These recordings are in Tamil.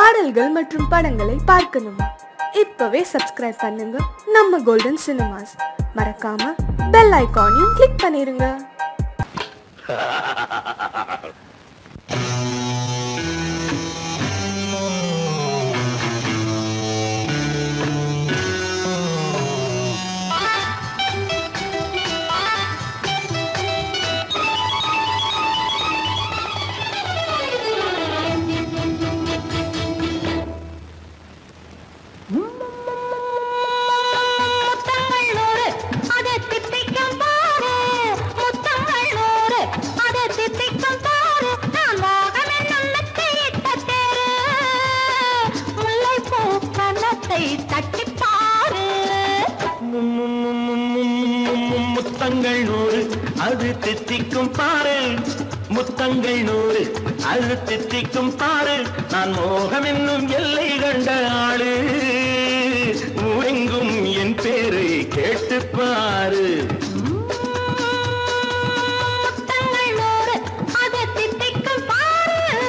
பாடல்கள் மற்றும் படங்களை பார்க்கணுமா இப்பவே சப்ஸ்கிரைப் பண்ணுங்க நம்ம கோல்டன் சினிமாஸ் மறக்காம பெல் ஐகானையும் கிளிக் பண்ணிருங்க முத்தங்கள் நூறு அதை தித்திக்கும் பாரு முத்தங்கள் நூறு அதை தித்திக்கும் பாரு நான் மோகம் என்னும் மெத்தையிட்ட தேரு முல்லைப்பூ கன்னத்தை தட்டி பாரு முத்தங்கள் நூறு அது தித்திக்கும் பாரு முத்தங்கள் நூறு அது தித்திக்கும் பாரு நான் மோகம் என்னும் எல்லை கண்ட ஆளு ஊரெங்கும் என் பேரை கேட்டு பாரு முத்தங்கள் நூறு அதை தித்திக்கும் பாரு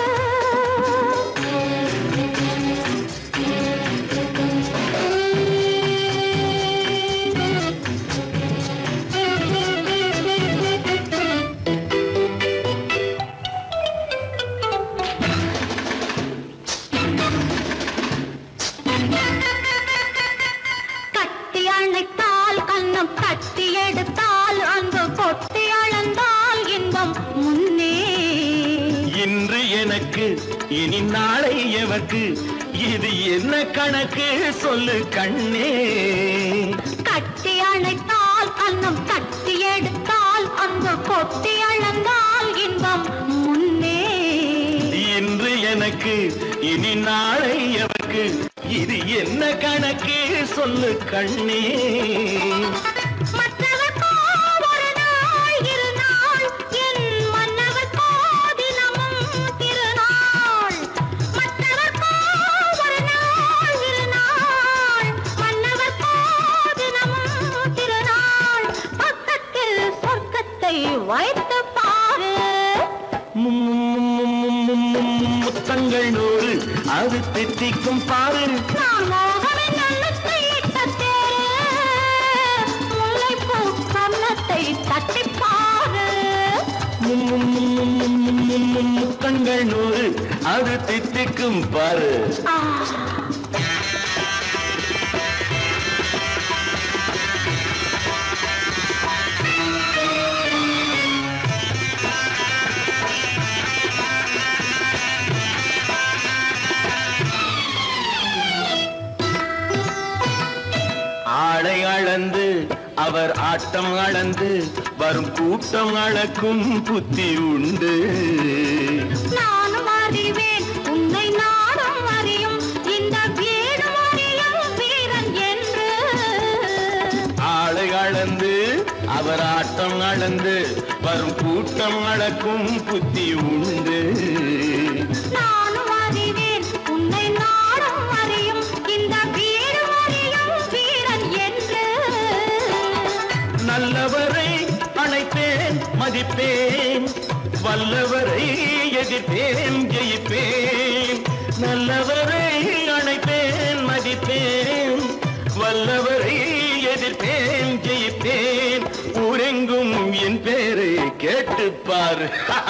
கட்டி அணைத்தால் கண்ணம் கட்டி எடுத்தால் அன்பு கொட்டி அளந்தால் இன்பம் முன்னே இன்று எனக்கு இனி நாளை எவர்க்கு இது என்ன கணக்கு சொல்லு கண்ணே கட்டி அணைத்தால் கண்ணம் கட்டி எடுத்தால் அன்பு கொட்டி அளந்தால் இன்பம் முன்னே இன்று எனக்கு இனி நாளை எவர்க்கு இது என்ன கணக்கு சொல்லு கண்ணே மற்றவர்க்கோ ஒரு நாள் இரு நாள் என் மன்னவர்க்கோ தினமும் திருநாள் மற்றவர்க்கோ ஒரு நாள் இரு நாள் மன்னவர்க்கோ தினமும் திருநாள் பக்கத்தில் சொர்க்கத்தை வைத்து பாரு முத்தங்கள் நூறு அது தித்திக்கும் பாரு நான் மோகமே நல்லத்தை இட்ட தேரு முல்லைப்பூ கன்னத்தை தட்டி பாரு முத்தங்கள் நூறு அது தித்திக்கும் பாரு ஆ ஆடை அளந்து அவர் ஆட்டம் அளந்து வரும் கூட்டம் அளக்கும் புத்தி உண்டு நானும் அறிவேன் உன்னை நானும் அறியும் இந்த வீடும் அறியும் வீரன் என்று ஆளை அளந்து அவர் ஆட்டம் அளந்து வரும் கூட்டம் அளக்கும் புத்தி உண்டு நானும் அறிவேன் உன்னை நானும் அறியும் இந்த வீடும் அறியும் வீரன் என்று நல்லவரை அணைப்பேன் மதிப்பேன் வல்லவரை எதிர்ப்பேன் ஜெயிப்பேன் நல்லவரை அணைப்பேன் மதிப்பேன் வல்லவரை எதிர்ப்பேன் ஜெயிப்பேன் ஊரெங்கும் என் பேரை கேட்டுப்பார்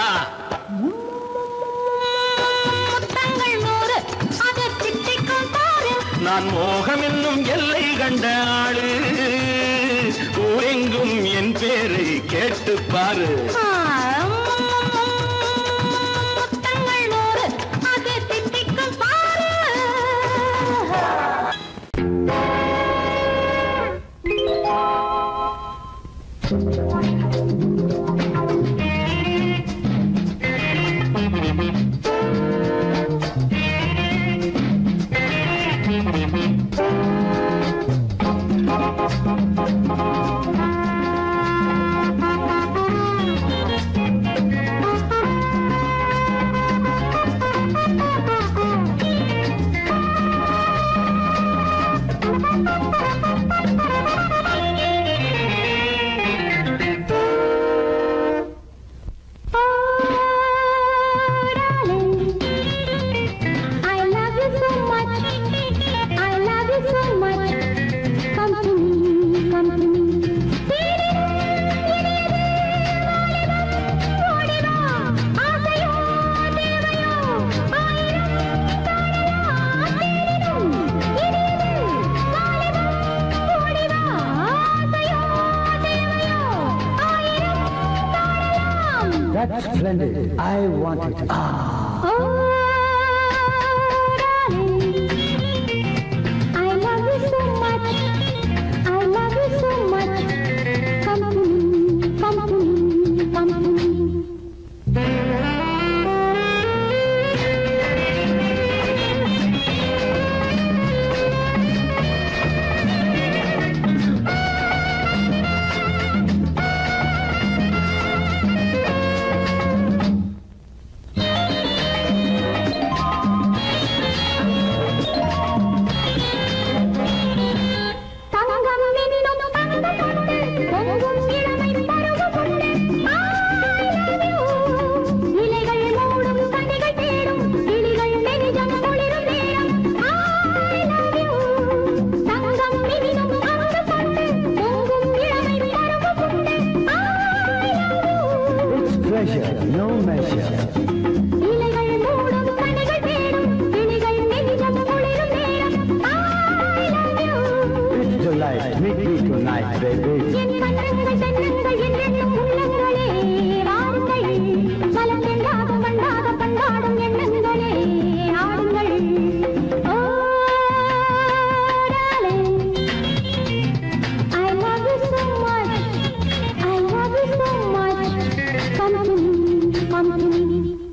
முத்தங்கள் நூறு அதை திட்டிக்கும் பாரு நான் மோகம் என்னும் எல்லை கண்ட ஆளு ஊரெங்கும் என் பேரை கேட்டுப்பாரு முத்தங்கள் நூறு அதை திட்டிக்கும் பாரு முத்தங்கள் That's splendid. I want it. Ah. Oh, darling, I love you so much. I love you so much. Come to me, come to me, come to me. தங்கம் என்னும் தங்கக் கொண்டு பொங்கும் இளமை பருவம் கொண்டு I love you. இலைகள் மூடும் கனிகள் தேடும் கிளிகள் நெஞ்சம் குளிரும் நேரம் I love you. தங்கம் என்னும் தங்கக் கொண்டு பொங்கும் இளமை பருவம் கொண்டு I love you. It's pleasure, no measure. இலைகள் மூடும் கனிகள் தேடும் கிளிகள் நெஞ்சம் குளிரும் நேரம் I love you. It's delight. Meet me tonight, baby. என் கண்ணங்கள் தென்னங்கள் என்றென்னும் உள்ளங்களே வாருங்கள் மலம் எண்ணாத மண்ணாத பண்பாடும் எண்ணங்களே ஆடுங்கள் ஓ darling, I love you so much. I love you so much. Come to me, come to me.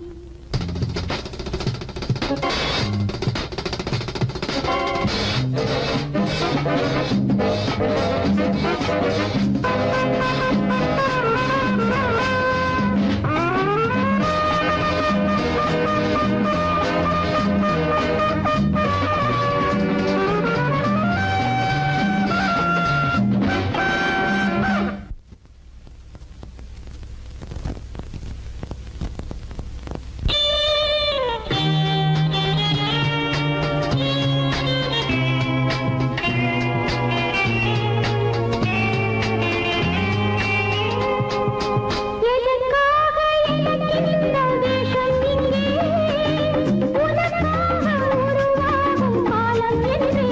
எதற்காக எனக்கு இந்த வேஷம் இங்கே உனக்காக உருவாகும் காலம் என்று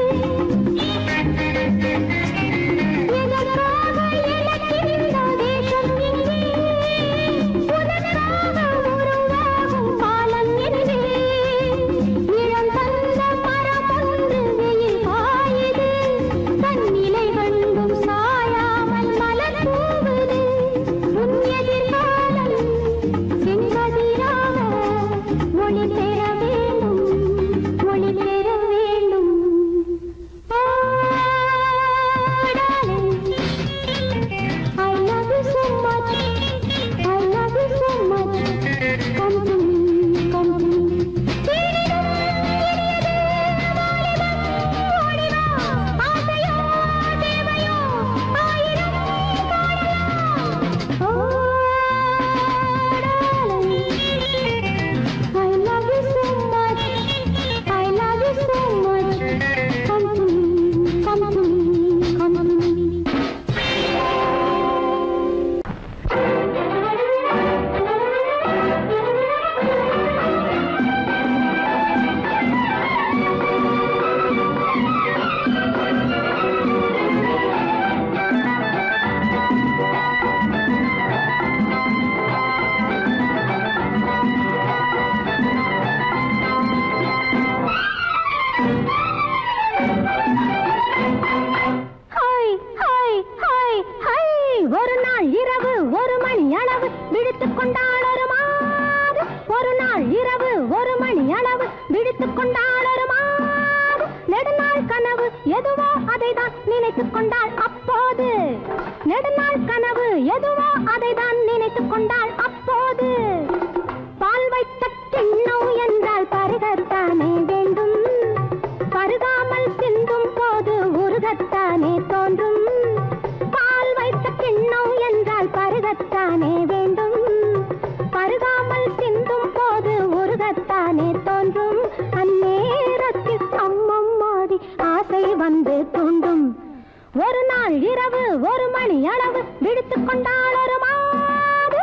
எதற்காக எனக்கு இந்த வேஷம் இங்கே உனக்காக உருவாகும் காலம் என்று இளம் தந்த மரம் ஒன்று வெயில் காயுது தன் நிலை கண்டும் சாயாமல் மலர் தூவுது உன் எதிர்காலம் செங்கதிராக ஒளி பெற வேண்டும் ஒளி பெற வேண்டும் ஆ, darling, I love you so much. I love you so much. Come to me, come to me. ஓடிவா, ஆசையோ, தேவையோ, ஆயிரம் பாடலாம். Oh, darling, I love you so much. I love you so much. Come to me, come to me, come to me. Hi hi hi hi ஒரு நாள் இரவு ஒரு மணி அளவு விழித்துக் கொண்டாள் ஒரு மாது ஒரு நாள் இரவு ஒரு மணி அளவு விழித்துக் கொண்டாள் ஒரு மாது நெடுநாள் கனவு எதுவோ அதை தான் நினைத்துக் கொண்டாள் அப்போது நெடுநாள் கனவு எதுவோ அதை தான் நினைத்துக் கொண்டாள் அப்போது பால் வைத்த கிண்ணம் என்றால் பருகத்தானே வேண்டும் பருகாமல் சிந்தும் போது உருகத்தானே தோன்றும் பால் வைத்த கிண்ணம் என்றால் பருகத்தானே வேண்டும் பருகாமல் சிந்தும் போது உருகத்தானே தோன்றும் அந்நேரத்தில் அம்மம்மாடி ஆசை வந்து தூண்டும் ஒரு நாள் இரவு ஒரு மணி அளவு விடுத்துக் கொண்டாள் ஒரு மாது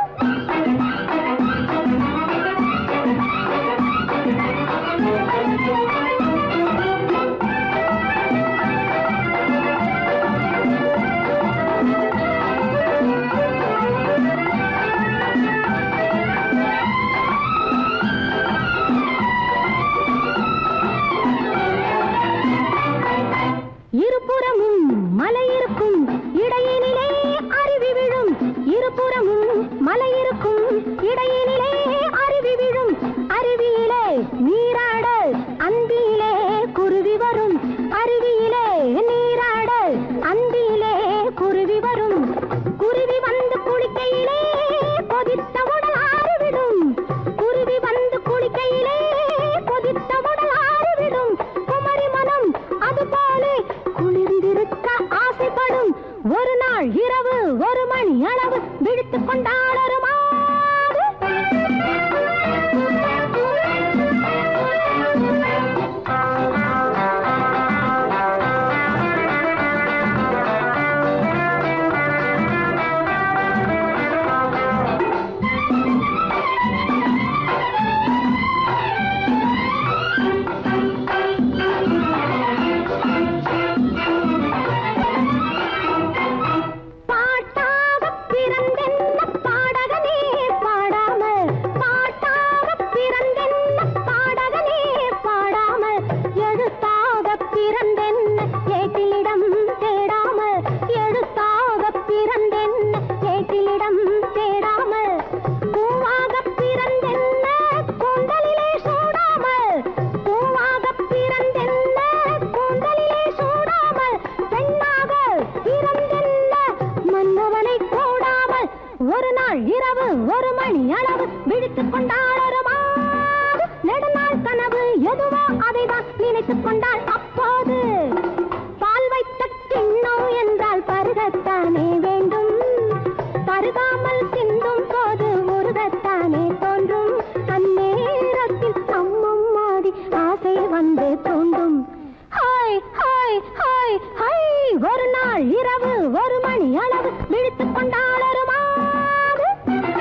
பிடித்துக் கொண்டாள் அப்போது பால் வைத்த கிண்ணம் என்றால் பருகத்தானே வேண்டும் பருகாமல் சிந்தும் போது முருகத்தானே தோன்றும் அந்நேரத்தில் அம்மம் மாறி ஆசை வந்து தோன்றும் ஹாய் ஹாய் ஹாய் ஹாய் ஒரு நாள் இரவு ஒரு மணி அளவு விழித்துக் கொண்டாள் ஒரு மாது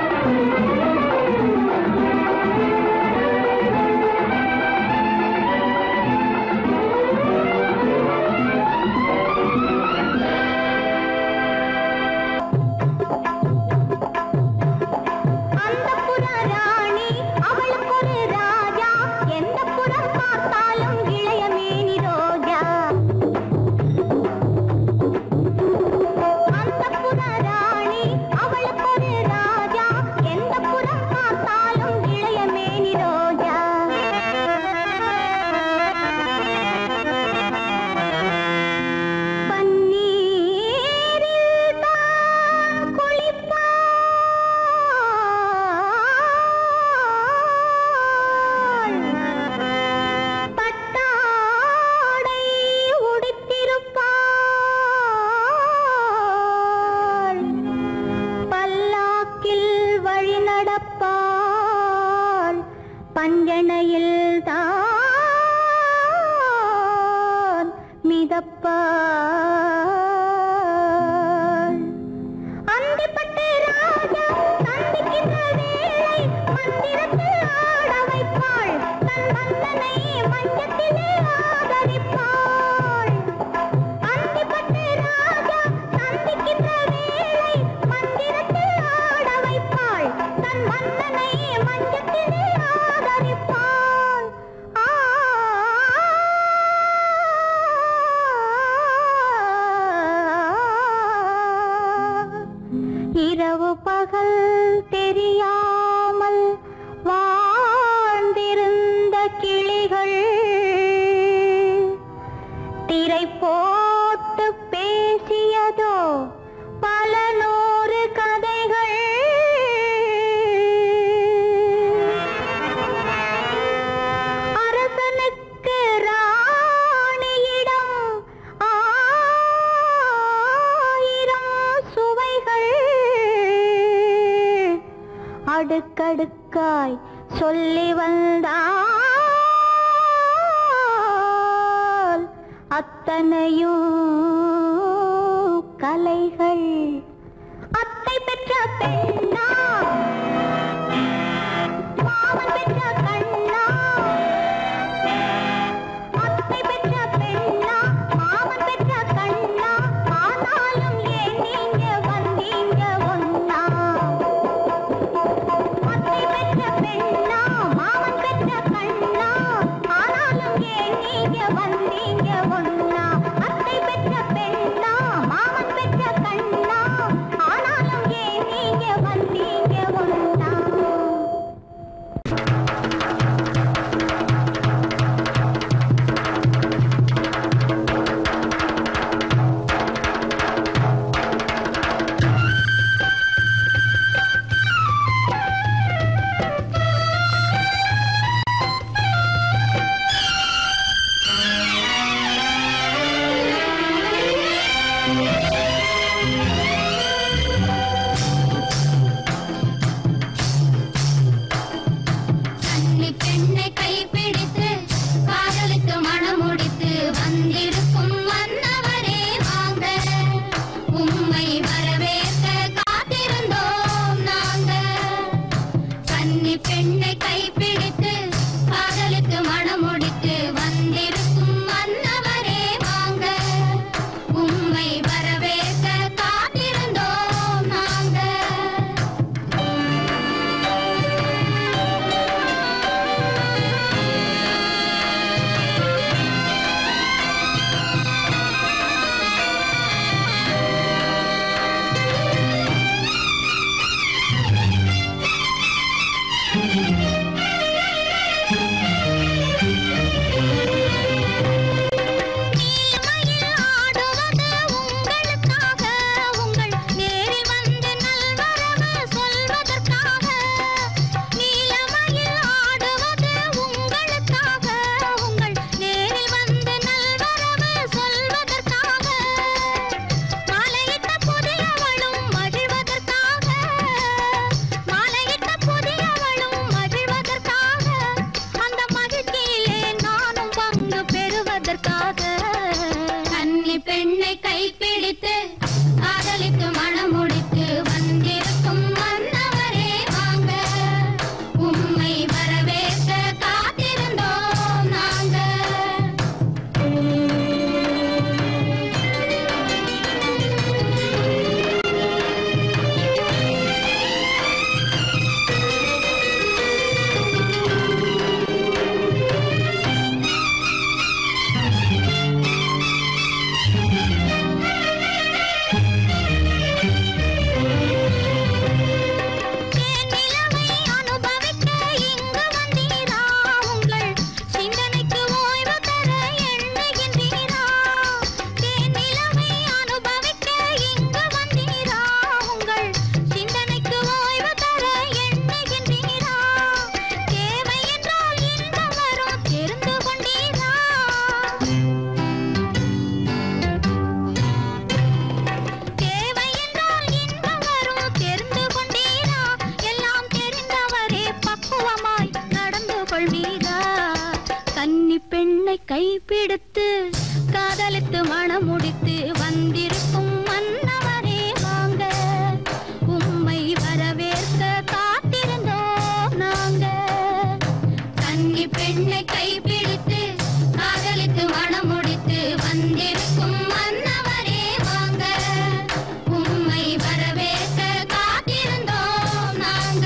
அந்த புற ராணி அவளுக்கு ஒரு ராஜா எந்த புறம் பார்த்தாலும் இளைய மேனி ரோஜா அந்த புற ராணி அவளுக்கு ஒரு ராஜா எந்த புறம் பார்த்தாலும் இளைய மேனி ரோஜா பன்னீரில் தான் குளிப்பாள் பட்டாடை உடுத்திருப்பாள் பல்லாக்கில் வழி நடப்பாள் பஞ்சனையில் தான் மிதப்பாள் அந்திப்பட்டு ராஜா சந்திக்கின்ற வேளை மந்திரத்தில் ஆட வைப்பாள் தன் மன்னனை மஞ்சத்திலே ஆதரிப்பாள் அந்திப்பட்டு ராஜா சந்திக்கின்ற வேளை மந்திரத்தில் ஆட வைப்பாள் தன் மன்னனை மஞ்சத்திலே ஆதரிப்பாள் ஆ இரவு பகல் தெரியாமல் வாழ்ந்திருந்த கிளிகள் திரை போட்டு பேசியதோ பல நூறு கதைகள் அரசனுக்கு ராணியிடம் ஆயிரம் சுவைகள் அடுக்கடுக்காய் சொல்லி வந்தால் அத்தனையும் கலைகள் அத்தை பெற்ற பெண்ணா மாமன் பெற்ற கண்ணா அத்தை பெற்ற பெண்ணா மாமன் பெற்ற கண்ணா ஆனாலும் ஏன் நீங்க வந்தீங்க ஒன்னா அத்தை பெற்ற பெண்ணா மாமன் பெற்ற கண்ணா ஆனாலும் ஏன் நீங்க வந்தீங்க ஒன்னா அத்தை பெற்ற வாங்க கன்னி பெண்ணை கைப்பிடித்து காதலித்து மனம் முடித்து வந்திருக்கும் மன்னவரே வாங்க உம்மை வரவேற்க காத்திருந்தோம் நாங்க தேனிலவை அனுபவிக்க இங்கு வந்தீரா உங்கள் சிந்தனைக்கு ஓய்வு தர எண்ணுகின்றீரா தேனிலவை அனுபவிக்க இங்கு வந்தீரா உங்கள் சிந்தனைக்கு ஓய்வு தர எண்ணுகின்றீரா தேவை என்றால் இன்பம் வரும் தெரிந்து கொண்டீரா தேவை என்றால் இன்பம் வரும் தெரிந்து கொண்டீரா எல்லாம் தெரிந்தவரே பக்குவமாய் நடந்து கொள்வீரா கன்னி பெண்ணை கைப்பிடித்து காதலித்து மனம் முடித்து வந்திருக்கும் மன்னவரே வாங்க உம்மை வரவேற்க காத்திருந்தோம் நாங்க கன்னி பெண்ணை கைப்பிடித்து காதலித்து மனம் முடித்து வந்திருக்கும் மன்னவரே வாங்க உம்மை வரவேற்க காத்திருந்தோம் நாங்க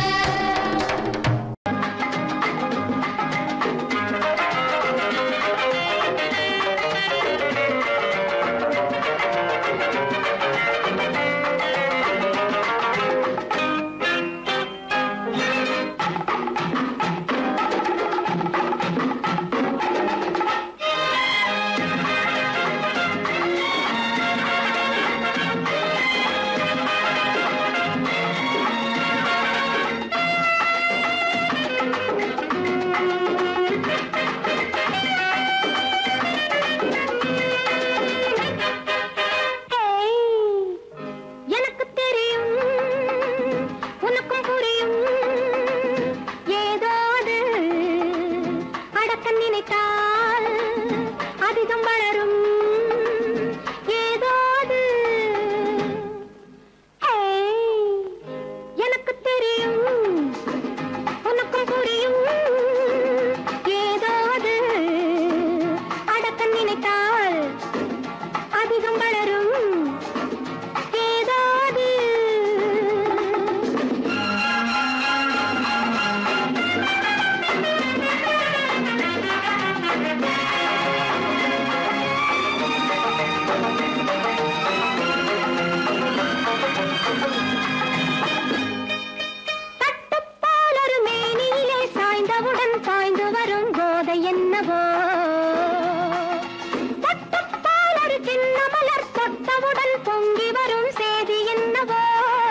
எனக்கு தெரியும் உனக்கும் புரியும் ஏதோ அது அடக்க நினைத்தால் அதிகம் வளரும் ஏதோ அது ஏய், எனக்கு தெரியும் உனக்கும் புரியும் ஏதோ அது அடக்க நினைத்தால் அதிகம் வளரும் ஏதாவது தட்டுப்பாலொரு மேனியிலே சாய்ந்தவுடன் பாய்ந்து வரும் போதை என்னவோ தட்டுப்பாலொரு சின்ன மலர் தொட்டவுடன் பொங்கி வரும் செய்தி என்னவோ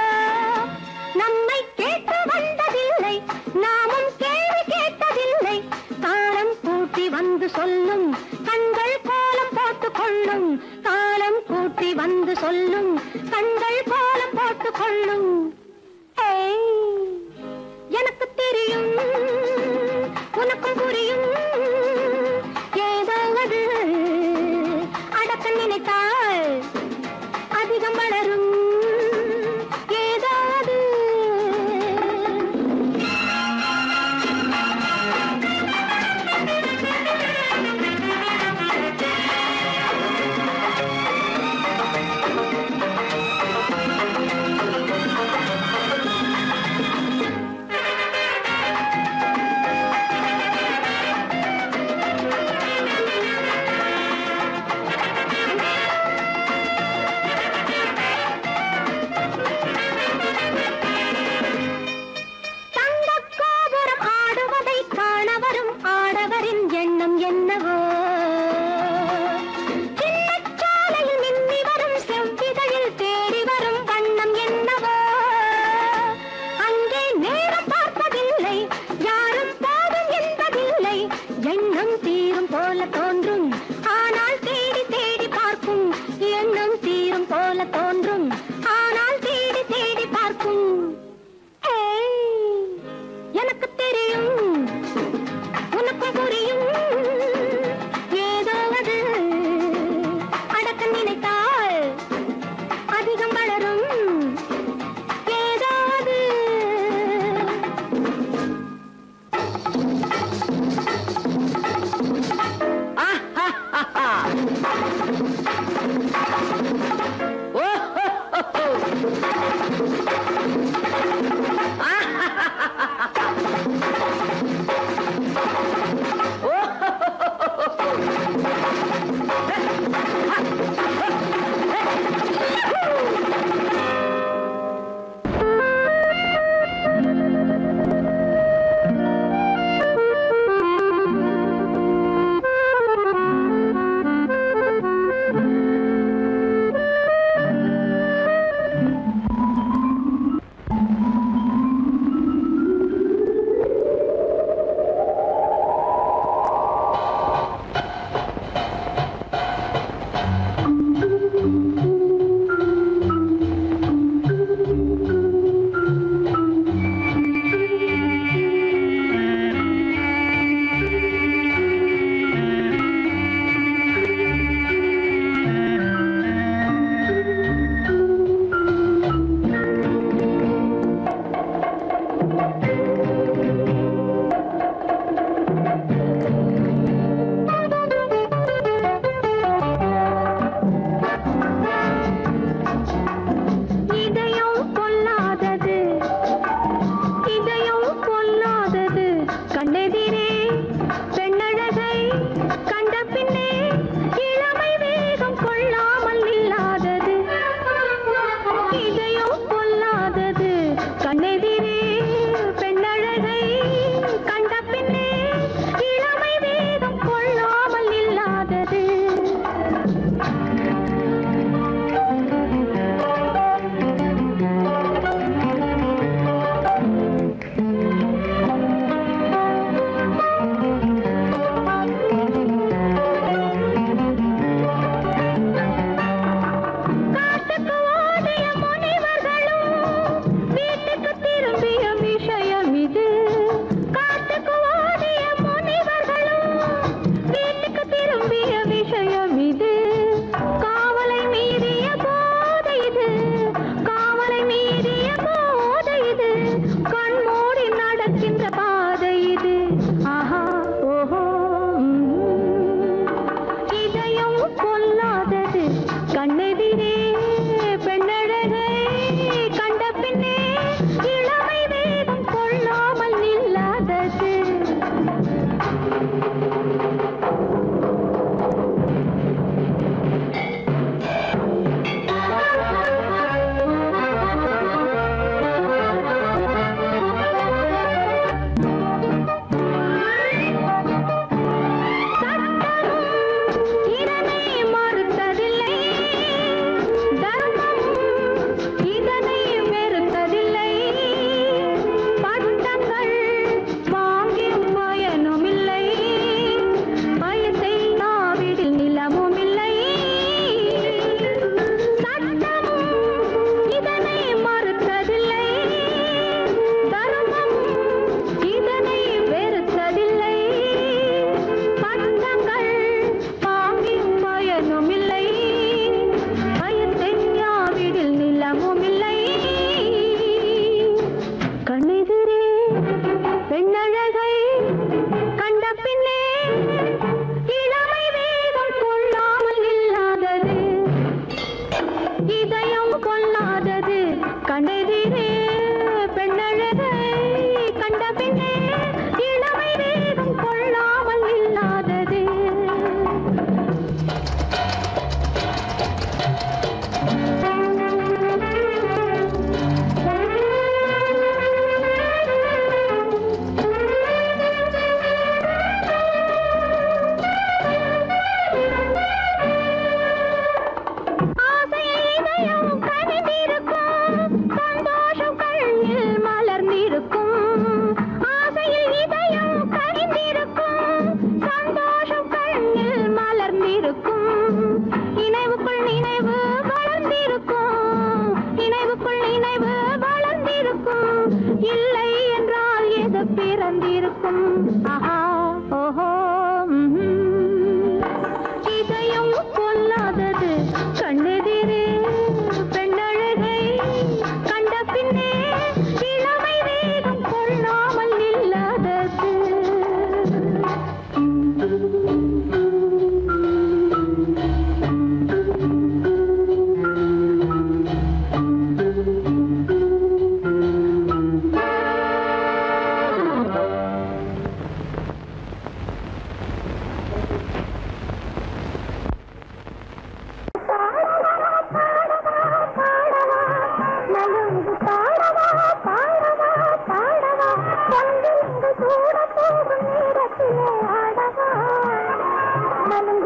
நம்மை கேட்டு வந்ததில்லை நாமும் கேள்வி கேட்டதில்லை காலம் கூட்டி வந்து சொல்லும் கண்கள் கோலம் போட்டுக் கொள்ளும் காலம் கூட்டி வந்து சொல்லும் கண்கள் கோலம் போட்டுக் கொள்ளும் ஏய், எனக்கு தெரியும் உனக்கும் புரியும் ஏதாவது அடக்க நினைத்தால் அதிகம் வளரும் ஏதாவது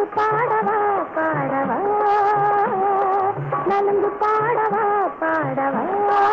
நலுங்கு பாடவா பாடவா நலுங்கு பாடவா பாடவா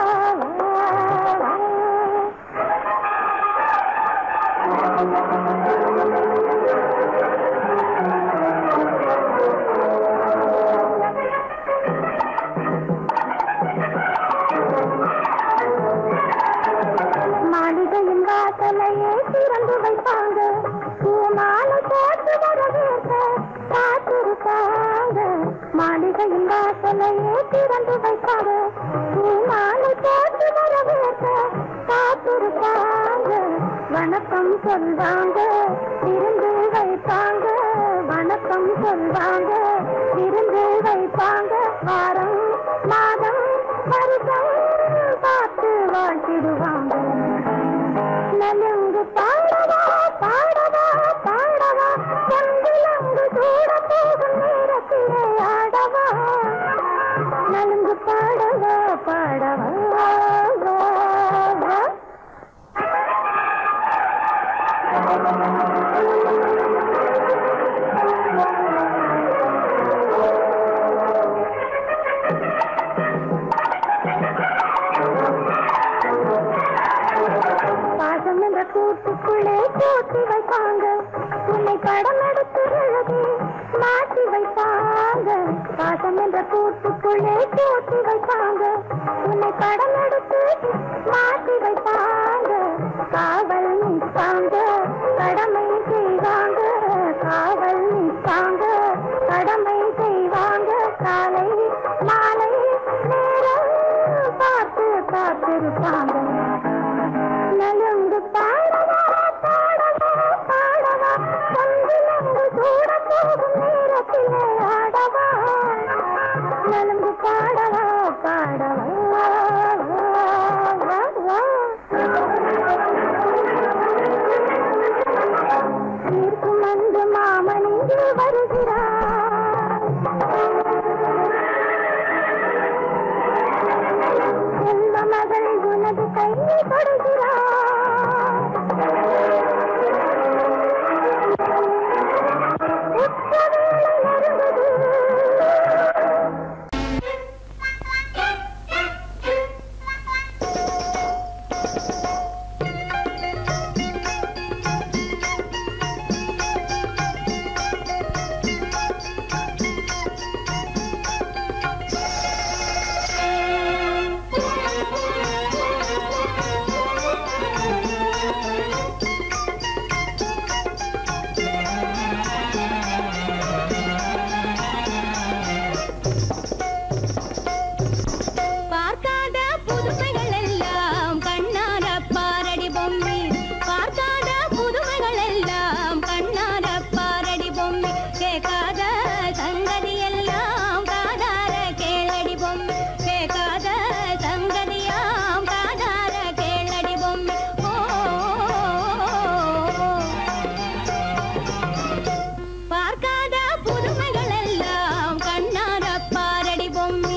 மாளிகையின் வாசலையே திறந்து வைப்பாங்க பூமாலை போட்டு வரவேற்க காத்திருப்பாங்க மாளிகையின் வாசலையே திறந்து வைப்பாங்க பூமாலை போட்டு வரவேற்க காத்திருப்பாங்க வணக்கம் சொல்வாங்க விருந்து வைப்பாங்க வணக்கம் சொல்வாங்க விருந்து வைப்பாங்க வாரம் மாதம் வருஷம் பார்த்து வாழ்த்திடுவாங்க நலுங்கு பாடவா பாடவா பாடவா பொன்விலங்கு சூட போகும் நேரத்திலே ஆடவா நலுங்கு பாடவா பாடவா வா, வா. பாசம் என்ற கூட்டுக்குள்ளே போட்டி வைப்பாங்க உன்னை படம் எடுத்து எழுதி மாற்றி வைப்பாங்க பாசம் என்ற கூட்டுக்குள்ளே போட்டி வைப்பாங்க உன்னை படம் எடுத்து மாற்றி வைப்பாங்க காவல் நிற்பாங்க கடமை செய்வாங்க காவல் நிற்பாங்க கடமை செய்வாங்க காலை மாலை நேரம் பார்த்து காத்திருப்பாங்க நலுங்கு பாடவா பாடவா பாடவா பொன்விலங்கு சூட போகும் நேரத்திலே ஆடவா நலுங்கு பாடவா பாடவா வா, வா, வா. தீர்க்கும் அன்று மாமன் இங்கு வருகிறார் செல்வ மகள் உனது கையை தொடுகிறார் உச்சவேளை நெருங்குது. பார்க்காத புதுமைகள் எல்லாம் கண்ணார பாரடி பொம்மி பார்க்காத புதுமைகள் எல்லாம் கண்ணார பாரடி பொம்மி கேட்காத சங்கதி எல்லாம் காதார கேளடி பொம்மி கேட்காத சங்கதியாம் காதார கேளடி பொம்மி ஓ பார்க்காத புதுமைகள் எல்லாம் கண்ணார பாரடி பொம்மி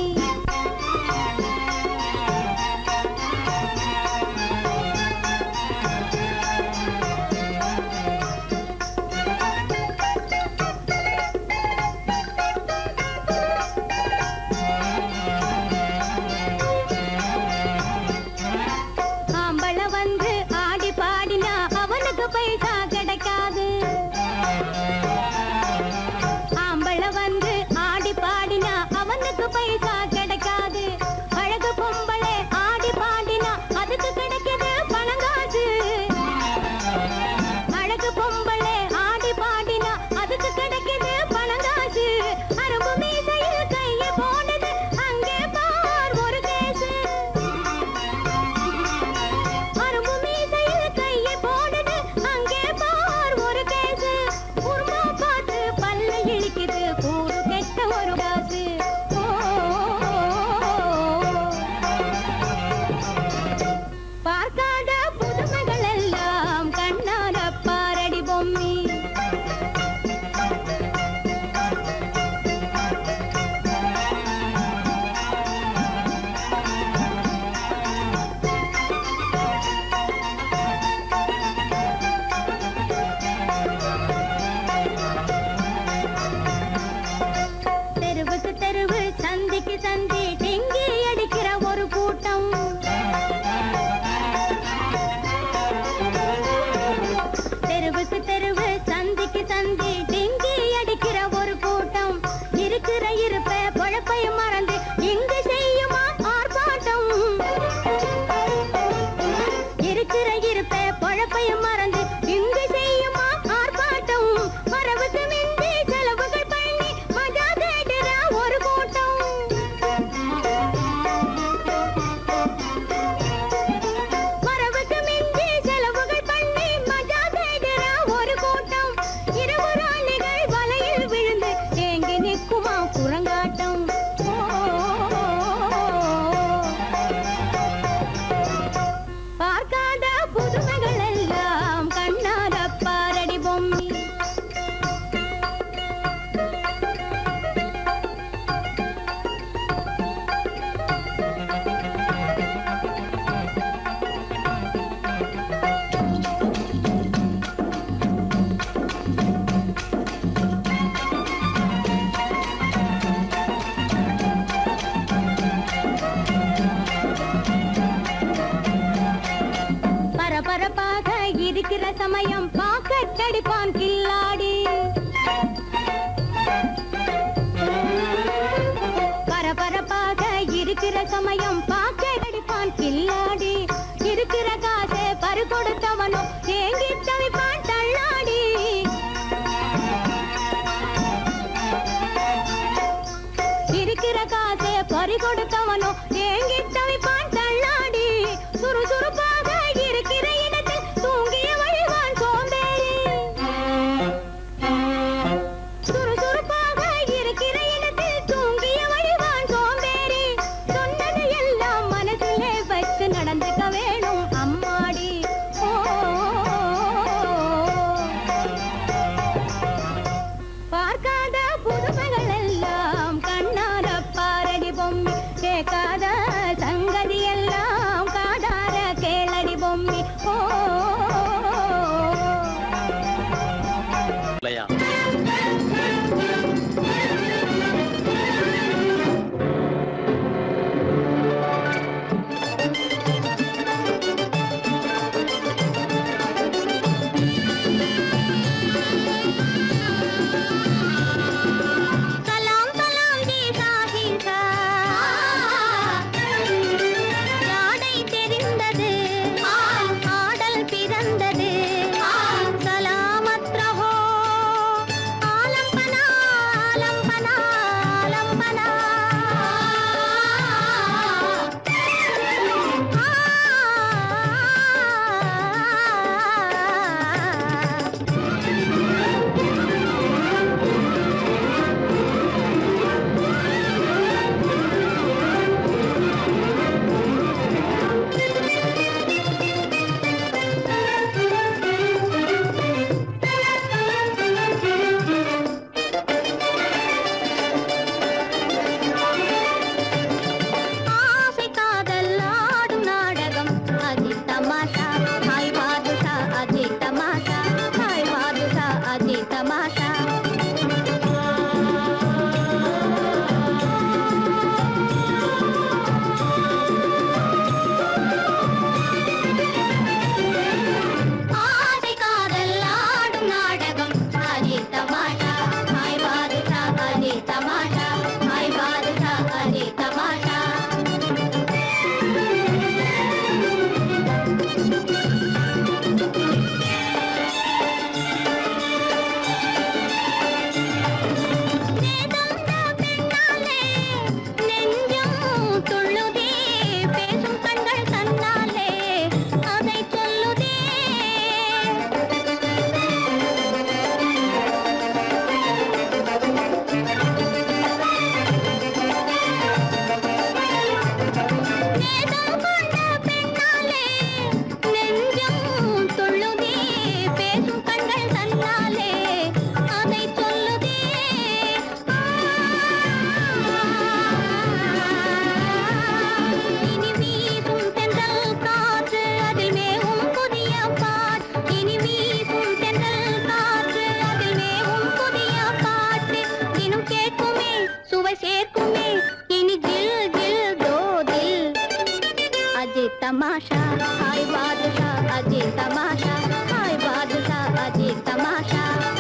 तमाशा हाय बादशाह अजी तमाशा हाय बादशाह अजी तमाशा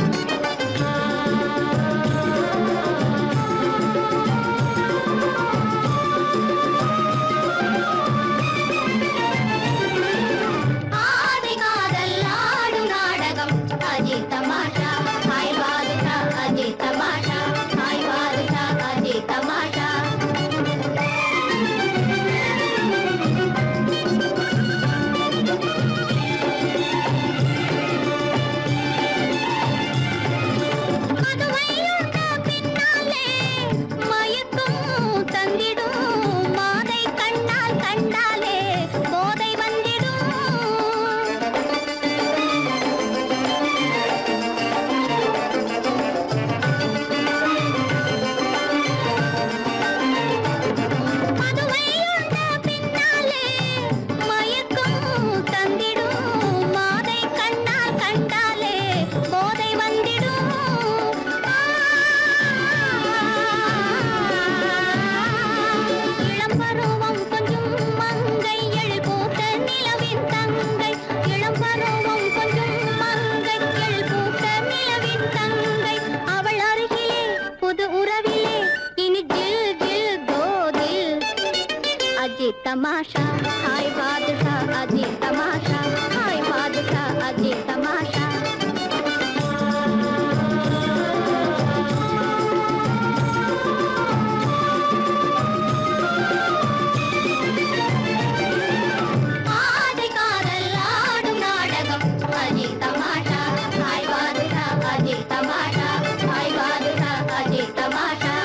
ஆதி காதல் ஆடும் நாடகம் அஜி தமாஷா ஹாய் பாதுஷா அஜி தமாஷா ஹாய் பாதுஷா அஜி தமாஷா மதுவை உண்ட பின்னாலே மயக்கம் தந்திடும் மாதை கண்ணால் கண்டாலே போதை வந்திடும் மதுவை உண்ட பின்னாலே மயக்கம் தந்திடும் மாதை கண்ணால் கண்டாலே போதை வந்திடும் இளம் பருவம் கொஞ்சம் மங்கை எழில் பூத்த நிலவின் தங்கை இளம் பருவம் கொஞ்சம் மங்கை எழில் பூத்த நிலவின் தங்கை அவள் அருகிலே புது உறவிலே இனி ஜில் ஜில் கோதில் अजी तमाशा हाय बादशाह अजी तमाशा हाय बादशाह अजी तमाशा ஆதி காதல் ஆடும் நாடகம் அஜி தமாஷா ஹாய் பாதுஷா அஜி தமாஷா ஹாய் பாதுஷா அஜி தமாஷா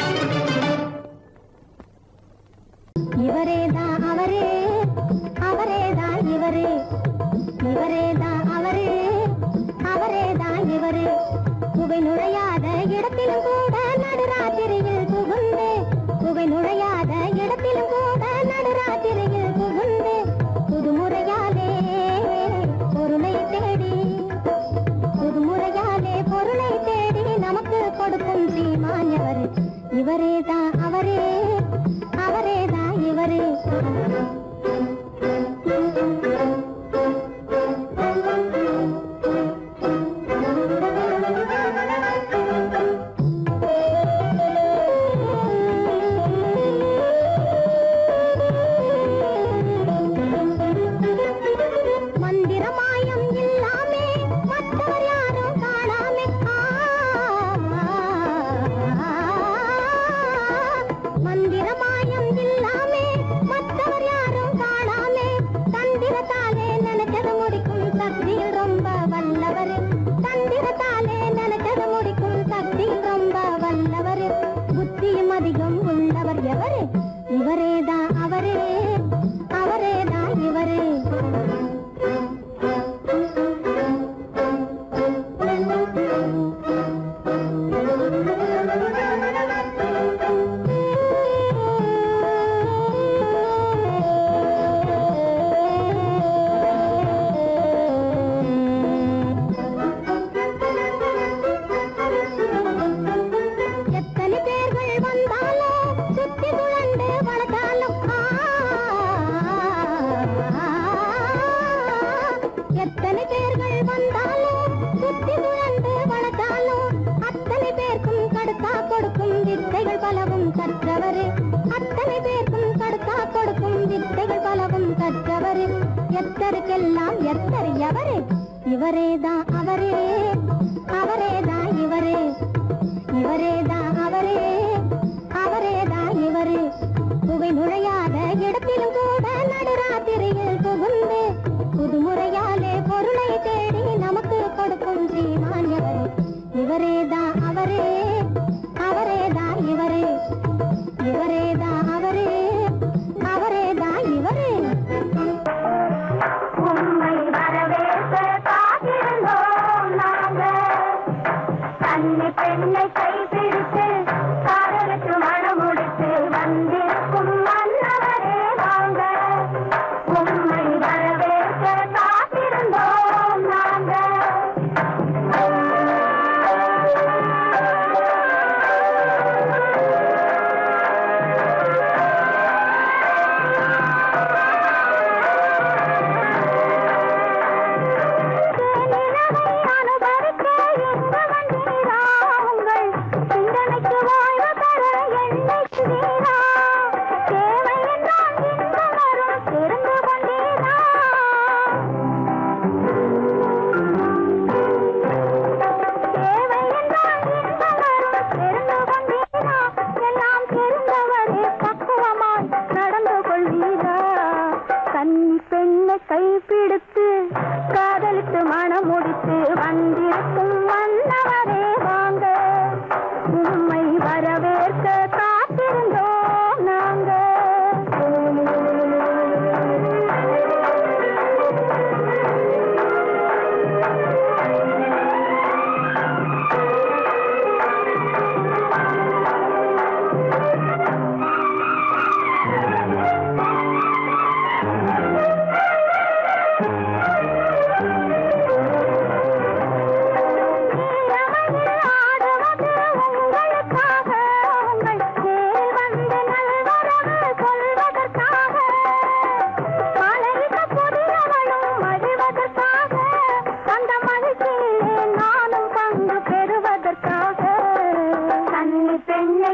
இவரேதான் அவரே அவரேதான் இவரே இவரேதான் அவரே அவரேதான் இவரே புகை நுழையாத இடத்திலும் கூட நடுராத்திரியில் புகுந்து புகை நுழையாத இடத்திலும் கூட நடுராத்திரியில் புகுந்து புதுமுறையாலே பொருளை தேடி புதுமுறையாலே பொருளை தேடி நமக்கு கொடுக்கும் சீமான்யவர் இவரேதான் அவரே அவரேதான் இவரே மந்திரமாயம் இல்லாமே மற்றவர் யாரும் காணாமே மந்திரமாயம் இல்லாமே மற்றவர் யாரும் காணாமே தந்திரத்தாலே நினைச்சது முடிக்கும் சக்தியில் ரொம்ப வல்லவர் தந்திரத்தாலே நினைச்சது முடிக்கும் சக்தியில் ரொம்ப வல்லவர் புத்தியும் அதிகம் உள்ளவர் எவரு இவரேதான் அவரே அவரேதான் இவரே எத்தனை பேர்கள் வந்தாலும் சுத்தி சுழண்டு வளர்த்தாலும் எத்தனை பேர்கள் வந்தாலும் சுத்தி சுழண்டு வளர்த்தாலும் அத்தனை பேருக்கும் கடுத்தா கொடுக்கும் வித்தைகள் பலவும் கற்றவர் அத்தனை பேருக்கும் கடுத்தா கொடுக்கும் வித்தைகள் பலவும் கற்றவர் எத்தருக்கெல்லாம் எத்தர் எவரு இவரேதான் அவரே அவரேதான் இவரே இவரேதான் அவரே அவரேதான் இவரே புகை நுழையாத இடத்திலும் கூட நடுராத்திரியில் புகுந்து புதுமுறையாலே பொருளை தேடி நமக்கு கொடுக்கும் ஸ்ரீமான்யவர் இவரேதான் அவரே அவரேதான் இவரே இவரேதான் அவரே அவரேதான் இவரே உண்மை வரவேற்க காத்திருந்தோம் நாங்கள் கன்னி பெண்ணை கைப்பிடி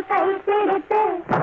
கைப்பிடித்து